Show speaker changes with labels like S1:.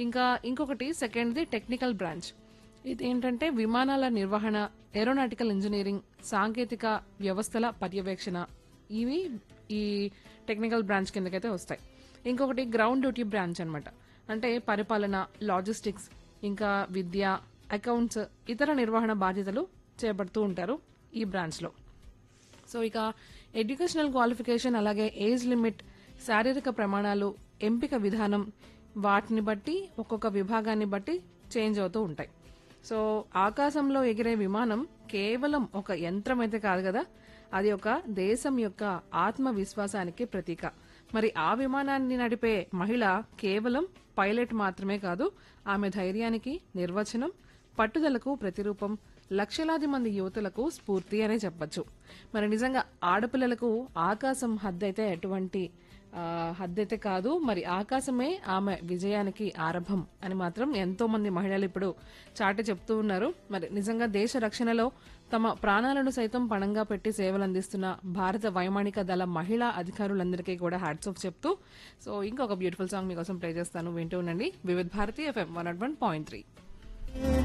S1: ఇంకా ఇంకొకటి సెకండ్ది టెక్నికల్ బ్రాంచ్ ఇది ఏంటంటే విమానాల నిర్వహణ ఏరోనాటికల్ ఇంజనీరింగ్ సాంకేతిక వ్యవస్థల పర్యవేక్షణ ఇవి ఈ టెక్నికల్ బ్రాంచ్ కిందకైతే వస్తాయి ఇంకొకటి గ్రౌండ్ డ్యూటీ బ్రాంచ్ అన్నమాట అంటే పరిపాలన లాజిస్టిక్స్ ఇంకా విద్య అకౌంట్స్ ఇతర నిర్వహణ బాధ్యతలు చేపడుతూ ఉంటారు ఈ బ్రాంచ్లో సో ఇక ఎడ్యుకేషనల్ క్వాలిఫికేషన్ అలాగే ఏజ్ లిమిట్ శారీరక ప్రమాణాలు ఎంపిక విధానం వాటిని బట్టి ఒక్కొక్క విభాగాన్ని బట్టి చేంజ్ అవుతూ ఉంటాయి సో ఆకాశంలో ఎగిరే విమానం కేవలం ఒక యంత్రం అయితే కాదు కదా అది ఒక దేశం యొక్క ఆత్మవిశ్వాసానికి ప్రతీక మరి ఆ విమానాన్ని నడిపే మహిళ కేవలం పైలట్ మాత్రమే కాదు ఆమె ధైర్యానికి నిర్వచనం పట్టుదలకు ప్రతిరూపం లక్షలాది మంది యువతులకు స్ఫూర్తి అనే చెప్పొచ్చు మరి నిజంగా ఆడపిల్లలకు ఆకాశం హద్దైతే ఎటువంటి ఆ, హద్దైతే కాదు మరి ఆకాశమే ఆమె విజయానికి ఆరంభం అని మాత్రం ఎంతో మంది మహిళలు ఇప్పుడు చాటి చెప్తూ ఉన్నారు మరి నిజంగా దేశ రక్షణలో తమ ప్రాణాలను సైతం పణంగా పెట్టి సేవలు అందిస్తున్న భారత వైమానిక దళ మహిళా అధికారులందరికీ కూడా హ్యాట్స్ ఆఫ్ చెప్తూ సో ఇంకొక బ్యూటిఫుల్ సాంగ్ మీకోసం ప్లే చేస్తాను వింటూ ఉండండి Vividh Bharati FM one nought one point three